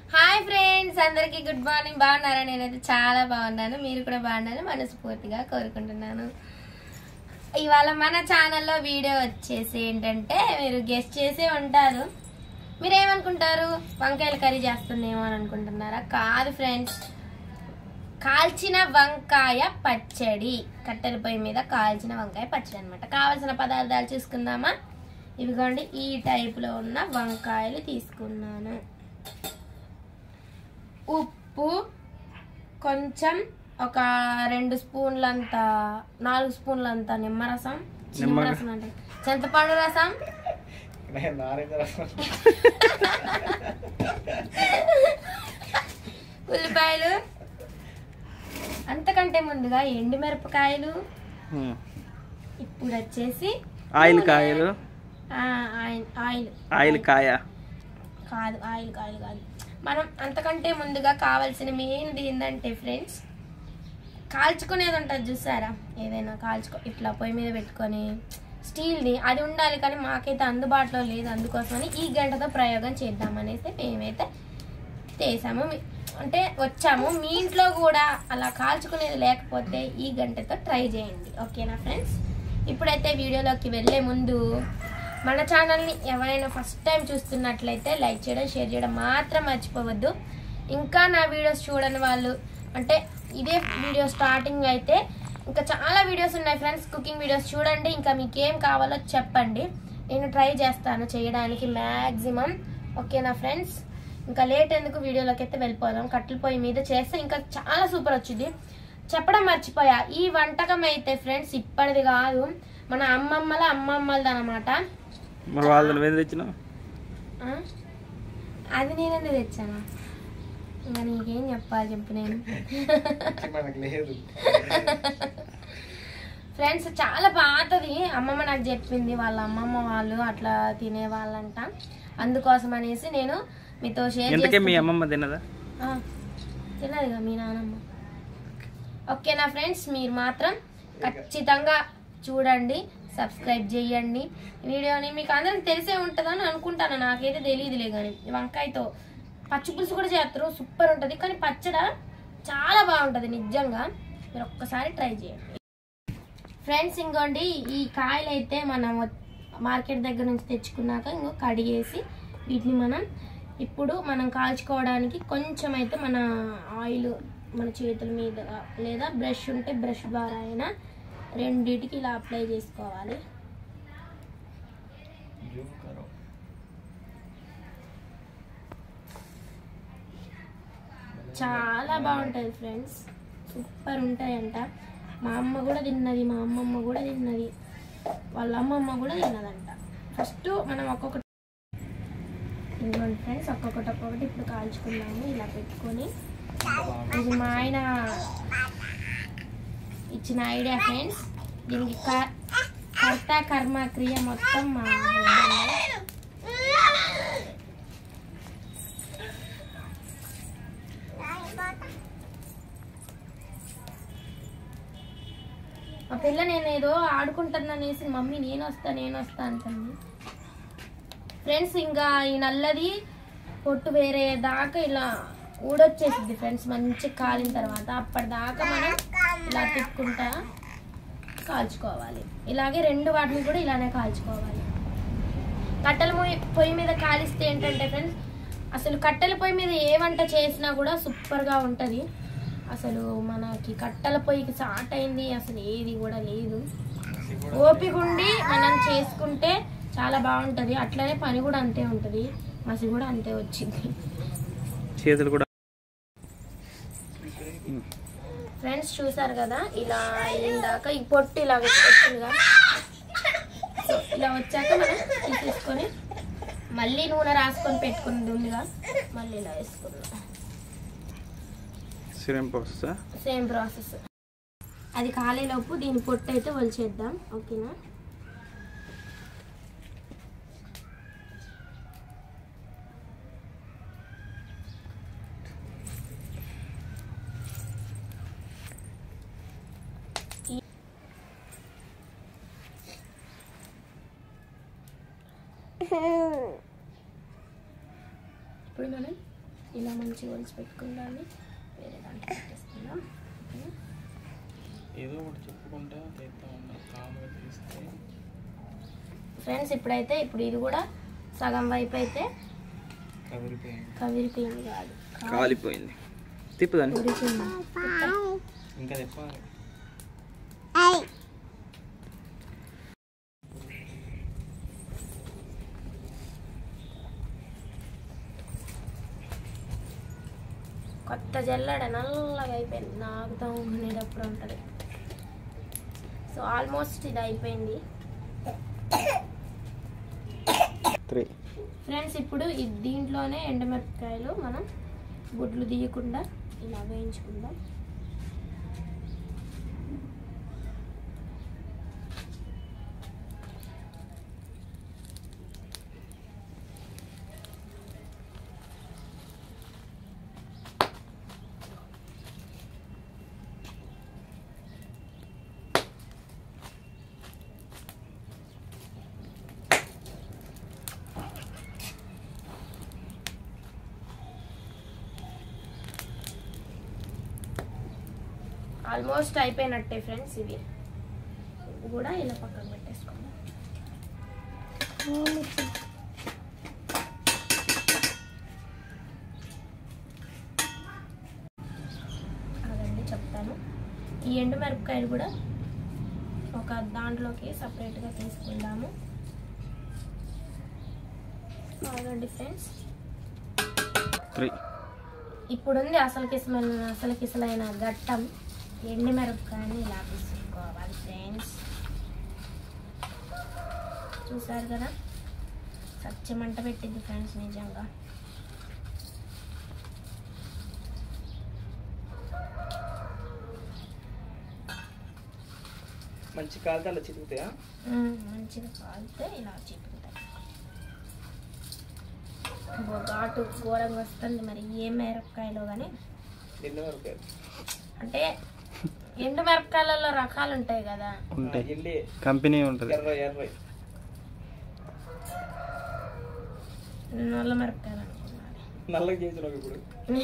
Hi friends అందరికీ good morning బాగున్నారా నేనైతే చాలా బాగున్నాను మీరు కూడా బాగున్నాను మనస్ఫూర్తిగా కోరుకుంటున్నాను ఇవాళ మన ఛానల్లో వీడియో వచ్చేసి ఏంటంటే మీరు గెస్ట్ చేసే ఉంటారు మీరు ఏమనుకుంటారు వంకాయల కర్రీ చేస్తుందేమో అని అనుకుంటున్నారా కాదు ఫ్రెండ్స్ కాల్చిన వంకాయ పచ్చడి కట్టెల పొయ్యి మీద కాల్చిన వంకాయ పచ్చడి అనమాట కావాల్సిన పదార్థాలు చూసుకుందామా ఇవిగోండి ఈ టైపులో ఉన్న వంకాయలు తీసుకున్నాను ఉప్పు కొంచెం ఒక రెండు స్పూన్లంత నాలుగు స్పూన్లంత నిమ్మరసం నిమ్మరసం అంటే చింతపండు రసం నారాయణ రసం ఉల్లిపాయలు అంతకంటే ముందుగా ఎండుమిరపకాయలు ఇప్పుడు వచ్చేసి ఆయిల్ నూనె. కాయలు ఆ, ఆయిల్ ఆయిల్ ఆయిల్ కాయ కాదు ఆయిల్ కాదు కాదు మనం అంతకంటే ముందుగా కావాల్సిన మెయిన్ది ఏంటంటే ఫ్రెండ్స్ కాల్చుకునేది ఉంటుంది చూసారా ఏదైనా కాల్చుకో ఇట్లా పొయ్యి మీద పెట్టుకొని స్టీల్ది అది ఉండాలి కానీ మాకైతే అందుబాటులో లేదు అందుకోసమని ఈ గంటతో ప్రయోగం చేద్దామనేసి మేమైతే చేసాము మీ- అంటే వచ్చాము మీ ఇంట్లో కూడా అలా కాల్చుకునేది లేకపోతే ఈ గంటతో ట్రై చేయండి ఓకేనా ఫ్రెండ్స్ ఇప్పుడైతే వీడియోలోకి వెళ్ళే ముందు మన ఛానల్ని ఎవరైనా ఫస్ట్ టైం చూస్తున్నట్లయితే లైక్ చేయడం షేర్ చేయడం మాత్రం మర్చిపోవద్దు ఇంకా నా వీడియోస్ చూడని వాళ్ళు అంటే ఇదే వీడియో స్టార్టింగ్ అయితే ఇంకా చాలా వీడియోస్ ఉన్నాయి ఫ్రెండ్స్ కుకింగ్ వీడియోస్ చూడండి ఇంకా మీకు ఏం కావాలో చెప్పండి నేను ట్రై చేస్తాను చేయడానికి మ్యాక్సిమం ఓకేనా ఫ్రెండ్స్ ఇంకా లేట్ ఎందుకు వీడియోలోకి అయితే వెళ్ళిపోదాం కట్టెల పొయ్యి మీద చేస్తే ఇంకా చాలా సూపర్ వచ్చింది చెప్పడం మర్చిపోయా ఈ వంటకం అయితే ఫ్రెండ్స్ ఇప్పటిది కాదు మన అమ్మమ్మల అమ్మమ్మలది అనమాట మరి వాళ్ళని మీద తెచ్చినావు అది నేనండి తెచ్చాను ఇంకా నీకేం చెప్పాలి చెప్పు నేను మనకు లేదు ఫ్రెండ్స్ చాలా పాతది అమ్మమ్మ నాకు చెప్పింది వాళ్ళ అమ్మమ్మ వాళ్ళు అట్లా తినే వాళ్ళంట అందుకోసం అనేసి నేను మీతో షేర్ ఎందుకే మీ అమ్మమ్మ తినదా తినదుగా మీ నానమ్మ ఓకేనా ఫ్రెండ్స్ మీరు మాత్రం ఖచ్చితంగా చూడండి సబ్స్క్రైబ్ చేయండి వీడియోని మీకు అందరికి తెలిసే ఉంటుందని అనుకుంటాను నాకైతే తెలియదులే కానీ వంకాయతో పచ్చి పులుసు కూడా చేస్తారు సూపర్ ఉంటుంది కానీ పచ్చడ చాలా బాగుంటుంది నిజంగా మీరు ఒక్కసారి ట్రై చేయండి ఫ్రెండ్స్ ఇంకోండి ఈ కాయలు అయితే మనం మార్కెట్ దగ్గర నుంచి తెచ్చుకున్నాక ఇంకో కడిగేసి వీటిని మనం ఇప్పుడు మనం కాల్చుకోవడానికి కొంచెం అయితే మన ఆయిల్ మన చేతుల మీద లేదా బ్రష్ ఉంటే బ్రష్ ద్వారా అయినా రెండిటికి ఇలా అప్లై చేసుకోవాలి జూమ్ కరో చాలా బాగుంటుంది ఫ్రెండ్స్ సూపర్ ఉంటాయంట మా అమ్మ కూడా తిన్నది మా అమ్మమ్మ కూడా తిన్నది వాళ్ళ అమ్మమ్మ కూడా తిన్నదంట ఫస్ట్ మనం ఒక్కొక్కటి ఇదిగోండి ఫ్రెండ్స్ ఒక్కొక్కటి ఒక్కొక్కటి ఇప్పుడు కాల్చుకుందాము ఇలా పెట్టుకొని ఇది మా ఆయన ఇచ్చిన ఐడియా ఫ్రెండ్స్ దీనికి క- కర్త కర్మ క్రియ మొత్తం మా husband. మా పిల్ల నేను ఏదో ఆడుకుంటున్నానేసి మమ్మీ నేను వస్తా నేను వస్తా అంటుంది ఫ్రెండ్స్ ఇంకా ఈ నల్లది పొట్టు వేరే దాకా ఇలా ఊడొచ్చేసింది ఫ్రెండ్స్ మంచిగా కాలిన తర్వాత అప్పటిదాకా మనం ఇలా తిప్పుకుంటా కాల్చుకోవాలి ఇలాగే రెండు వాటిని కూడా ఇలానే కాల్చుకోవాలి కట్టెల పొయ్యి పొయ్యి మీద కాలిస్తే ఏంటంటే ఫ్రెండ్స్ అసలు కట్టెల పొయ్యి మీద ఏ వంట చేసినా కూడా సూపర్గా ఉంటుంది అసలు మనకి కట్టెల పొయ్యికి సాట్ అయింది అసలు ఏది కూడా లేదు ఓపిక ఉండి మనం చేసుకుంటే చాలా బాగుంటుంది అట్లనే పని కూడా అంతే ఉంటుంది మసి కూడా అంతే వచ్చింది చేతులు కూడా ఫ్రెండ్స్ చూసారు కదా ఇలా అయిందాక ఈ పొట్టు ఇలా వచ్చిందిగా సో ఇలా వచ్చాక మనం తీసేసుకొని మళ్ళీ నూనె రాసుకొని పెట్టుకున్నది ఉందిగా మళ్ళీ ఇలా వేసుకుందాం సిరం పోస్తా సేమ్ ప్రాసెస్ అది కాలేలోపు దీని పొట్టు అయితే వలిచేద్దాం ఓకేనా ఇప్పుడు మనం ఇలా మంచిగా ఒలిచి పెట్టుకుందాన్ని వేరే దాంట్లో పెట్టేసుకుందాం ఓకేనా? ఏదో ఒకటి చెప్పుకుంటా చేస్తా ఉన్నా కాముగా తీస్తే ఫ్రెండ్స్ ఇప్పుడైతే ఇప్పుడు ఇది కూడా సగం వైపు అయితే కదిలిపోయింది కవిరిపోయింది కాదు కాలిపోయింది తిప్పుదాన్ని ఉడికింది ఇంకా చెప్పాలి కొత్త జల్లెడ నల్లగా అయిపోయింది నాకు తమ్ముకునేటప్పుడు ఉంటుంది సో ఆల్మోస్ట్ ఇది అయిపోయింది త్రీ ఫ్రెండ్స్ ఇప్పుడు ఈ దీంట్లోనే ఎండుమిరపకాయలు మనం గుడ్లు తీయకుండా ఇలా వేయించుకుందాం ఆల్మోస్ట్ అయిపోయినట్టే ఫ్రెండ్స్ ఇవి ఇవి కూడా ఇలా పక్కకు పెట్టేసుకుందాం అదండి చెప్తాను ఈ ఎండు మిరపకాయలు కూడా ఒక దాంట్లోకి సపరేట్గా తీసుకుందాము అవునండి ఫ్రెండ్స్ త్రీ ఇప్పుడుంది అసలు కిసమైన అసలు కిసలైన ఘట్టం ఎండి మిరపకాయని ఇలా తీసుకోవాలి ఫ్రెండ్స్ చూసారు కదా సత్య మంట పెట్టింది ఫ్రెండ్స్ నిజంగా మంచి కాలితే అలా చితుకుతాయా మ్మ్, మంచిగా కాలితే ఇలా చిక్కుతాయి అబ్బో, ఘాటు ఘోరంగా వస్తుంది మరి ఏ మిరపకాయలో కానీ నిన్న వరకు అంటే ఎండు మిరపకాయలలో రకాలు ఉంటాయి కదా ఉంటాయి ఇల్లి కంపెనీ ఉంటుంది ఎర్ర ఎర్ర నల్ల మిరపకాయలు అనుకున్నాను నల్లగా చేసినావు ఇప్పుడు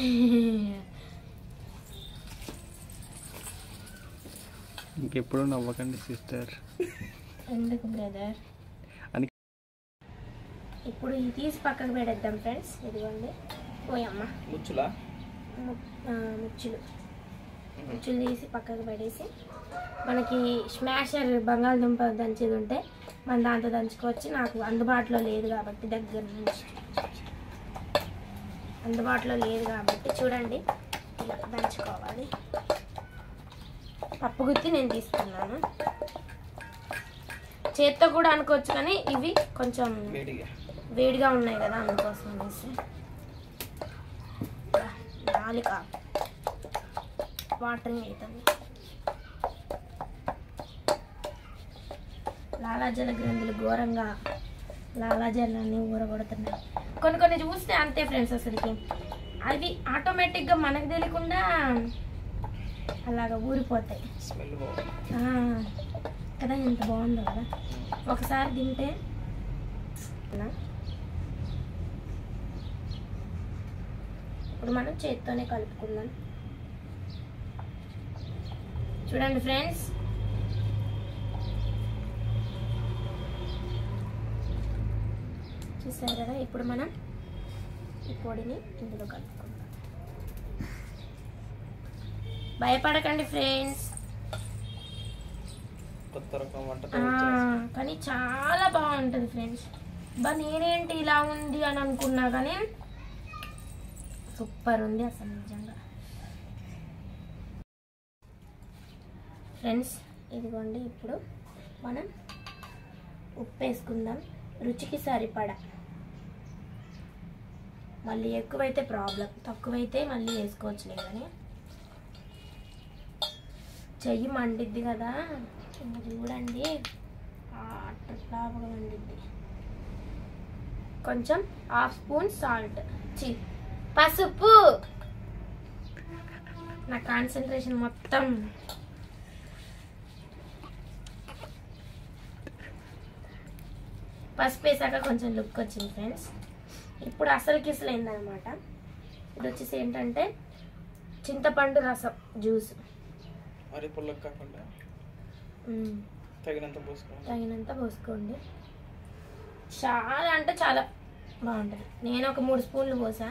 ఇంకెప్పుడు నవ్వకండి సిస్టర్ ఎందుకు బ్రదర్ అని ఇప్పుడు ఇది తీసి పక్కకు పెడేద్దాం ఫ్రెండ్స్ ఇదిగోండి పోయమ్మ ముచ్చులా ము- ఆ, ముచ్చులు ముచ్చులు తీసి పక్కకు పడేసి మనకి స్మాషర్ బంగాళదుంప దంచేది ఉంటే మనం దాంతో దంచుకోవచ్చు నాకు అందుబాటులో లేదు కాబట్టి దగ్గర నుంచి అందుబాటులో లేదు కాబట్టి చూడండి ఇలా దంచుకోవాలి పప్పు గుత్తి నేను తీసుకున్నాను చేత్తో కూడా అనుకోవచ్చు కానీ ఇవి కొంచెం వేడిగా వేడిగా ఉన్నాయి కదా అందుకోసం అనేసి బా, నాలుక వాటరింగ్ అవుతుంది లాలాజల గ్రంథులు ఘోరంగా లాలాజలాన్ని ఊరగొడుతున్నాయి కొన్ని కొన్ని చూస్తే అంతే ఫ్రెండ్స్ అసలుకి అవి ఆటోమేటిక్గా మనకు తెలియకుండా అలాగ ఊరిపోతాయి స్మెల్ బాగుంది ఆ, కదా ఎంత బాగుందో కదా ఒకసారి తింటే నా? ఇప్పుడు మనం చేత్తోనే కలుపుకుందాం చూడండి ఫ్రెండ్స్ చూసారు కదా ఇప్పుడు మనం ఈ పొడిని ఇందులో కలుపుకుందాం భయపడకండి ఫ్రెండ్స్ కొత్త రకం వంట ఆ, కానీ చాలా బాగుంటుంది ఫ్రెండ్స్ బా నేనేంటి ఇలా ఉంది అని అనుకున్నా కానీ సూపర్ ఉంది అసలు నిజంగా ఫ్రెండ్స్ ఇదిగోండి ఇప్పుడు మనం ఉప్పు వేసుకుందాం రుచికి సరిపడా మళ్ళీ ఎక్కువైతే ప్రాబ్లం తక్కువైతే మళ్ళీ వేసుకోవచ్చులే కానీ చెయ్యి మండిద్ది కదా ఇంక చూడండి అట్లాగా మండిద్ది కొంచెం హాఫ్ స్పూన్ సాల్ట్ చి పసుపు నా కాన్సన్ట్రేషన్ మొత్తం పసుపు వేసాక కొంచెం లుక్ వచ్చింది ఫ్రెండ్స్ ఇప్పుడు అసలు కిసలైందనమాట ఇది వచ్చేసి ఏంటంటే చింతపండు రసం జ్యూస్ మరి పుల్లకు కాకుండా మ్మ్. తగినంత పోసుకోవాలి తగినంత పోసుకోండి చాలా అంటే చాలా బాగుంటుంది నేను ఒక మూడు స్పూన్లు పోసా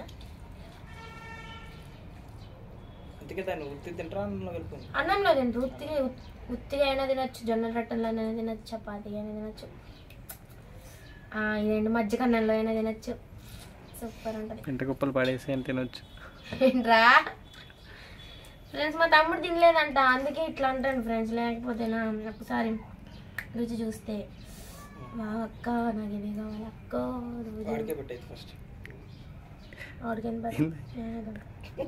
అందుకే దాన్ని ఉత్తి తింటారా అన్నంలో కలుపుకుంది అన్నంలో తింటారు ఉత్తిగా ఉత్- ఉత్తిగా అయినా తినచ్చు జొన్న రొట్టెల్లో అయినా తినచ్చు చపాతి అయినా తినచ్చు ఆ, ఇదేంటి మజ్జిగ అన్నంలో అయినా తినచ్చు సూపర్ ఉంటుంది ఇంట కుప్పలు పడేసి అని తినొచ్చు ఏంట్రా ఫ్రెండ్స్ మా తమ్ముడు తినలేదంట అందుకే ఇట్లా అంటాను ఫ్రెండ్స్ లేకపోతే నా ఒకసారి రుచి చూస్తే వా అక్క నాకు ఇది కావాలి అక్క రుచి వాడికే పెట్టేది ఫస్ట్ ఆర్గన్ బర్ నేనే తింటా.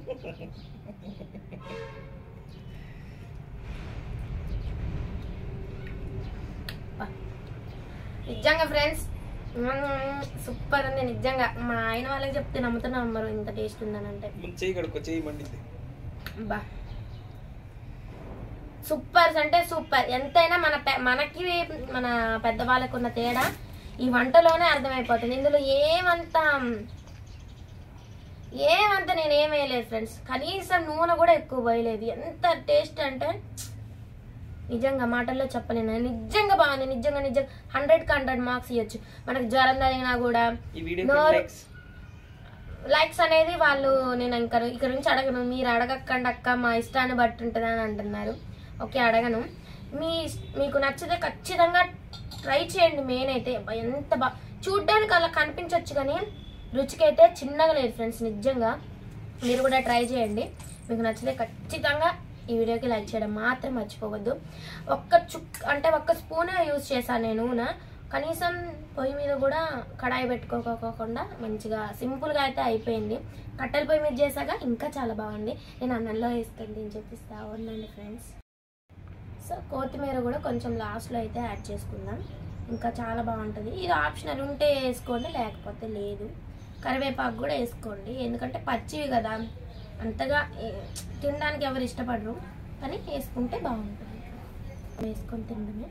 బా. నిజంగా ఫ్రెండ్స్ సూపర్ ఉంది నిజంగా మా ఆయన వాళ్ళకి చెప్తే నమ్ముతున్నా నమ్మరు ఇంత టేస్ట్ ఉందని అంటే ముందు చేయి కడుక్కో చేయి మండింది బా సూపర్ అంటే సూపర్ ఎంతైనా మన పె- మనకి మన పెద్దవాళ్ళకు ఉన్న తేడా ఈ వంటలోనే అర్థమైపోతుంది ఇందులో ఏమంత ఏమంత నేను ఏం వేయలేదు ఫ్రెండ్స్ కనీసం నూనె కూడా ఎక్కువ పోయలేదు ఎంత టేస్ట్ అంటే నిజంగా మాటల్లో చెప్పలేను నిజంగా బాగుంది నిజంగా నిజంగా హండ్రెడ్కి హండ్రెడ్ మార్క్స్ ఇవ్వచ్చు మనకు జ్వరం తగినా కూడా ఈ వీడియో నోరు- లైక్స్ లైక్స్ అనేది వాళ్ళు నేను ఇంకా ఇక్కడ నుంచి అడగను మీరు అడగకండి అక్క మా ఇష్టాన్ని బట్టి ఉంటుంది అని అంటున్నారు ఓకే అడగను మీ మీకు నచ్చితే ఖచ్చితంగా ట్రై చేయండి మెయిన్ అయితే అబ్బా, ఎంత బా చూడ్డానికి అలా కనిపించవచ్చు కానీ రుచికైతే చిన్నగా లేదు ఫ్రెండ్స్ నిజంగా మీరు కూడా ట్రై చేయండి మీకు నచ్చితే ఖచ్చితంగా ఈ వీడియోకి లైక్ చేయడం మాత్రం మర్చిపోవద్దు ఒక్క చుక్ అంటే ఒక్క స్పూనే యూజ్ చేశాను నేను నూనె కనీసం పొయ్యి మీద కూడా కడాయి పెట్టుకోకోకుండా మంచిగా సింపుల్గా అయితే అయిపోయింది కట్టెల పొయ్యి మీద చేశాక ఇంకా చాలా బాగుంది నేను అన్నంలో వేసుకుంది అని చెప్పిస్తా ఉండండి ఫ్రెండ్స్ సో కొత్తిమీర కూడా కొంచెం లాస్ట్లో అయితే యాడ్ చేసుకుందాం ఇంకా చాలా బాగుంటుంది ఇది ఆప్షనల్ ఉంటే వేసుకోండి లేకపోతే లేదు కరివేపాకు కూడా వేసుకోండి ఎందుకంటే పచ్చివి కదా అంతగా ఏ- తినడానికి ఎవరు ఇష్టపడరు కానీ వేసుకుంటే బాగుంటుంది వేసుకొని తినడమే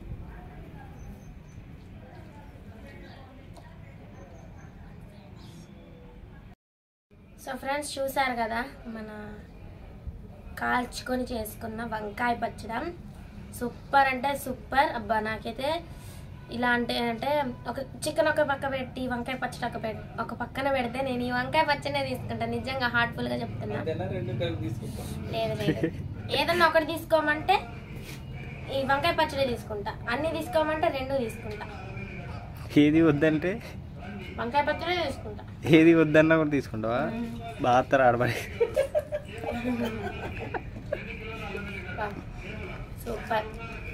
సో ఫ్రెండ్స్ చూసారు కదా మన కాల్చుకొని చేసుకున్న వంకాయ పచ్చడం సూపర్ అంటే సూపర్ అబ్బా నాకైతే ఇలా అంటే అంటే ఒక చికెన్ ఒక పక్క పెట్టి వంకాయ పచ్చడి ఒక పెట్ ఒక పక్కన పెడితే నేను ఈ వంకాయ పచ్చడినే తీసుకుంటాను నిజంగా హార్ట్ఫుల్గా చెప్తున్నా అదేనా రెండు కలిపి తీసుకుంటాం లేదు లేదు ఏదన్నా ఒకటి తీసుకోమంటే ఈ వంకాయ పచ్చడి తీసుకుంటా అన్ని తీసుకోమంటే రెండు తీసుకుంటా ఏది వద్దంటే వంకాయ పచ్చడి తీసుకుంటా ఏది వద్దన్నా కూడా తీసుకుంటావా బాగా ఆడబడి సూపర్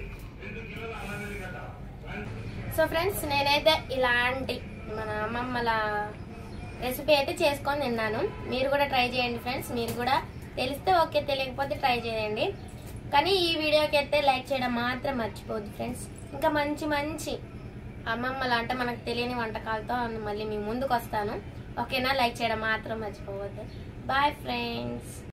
సో ఫ్రెండ్స్ నేనైతే ఇలాంటి మన అమ్మమ్మల రెసిపీ అయితే చేసుకొని తిన్నాను మీరు కూడా ట్రై చేయండి ఫ్రెండ్స్ మీరు కూడా తెలిస్తే ఓకే తెలియకపోతే ట్రై చేయండి కానీ ఈ వీడియోకి అయితే లైక్ చేయడం మాత్రం మర్చిపోవద్దు ఫ్రెండ్స్ ఇంకా మంచి మంచి అమ్మమ్మల అంటే మనకు తెలియని వంటకాలతో మళ్ళీ మీ ముందుకు వస్తాను ఓకేనా లైక్ చేయడం మాత్రం మర్చిపోవద్దు బాయ్ ఫ్రెండ్స్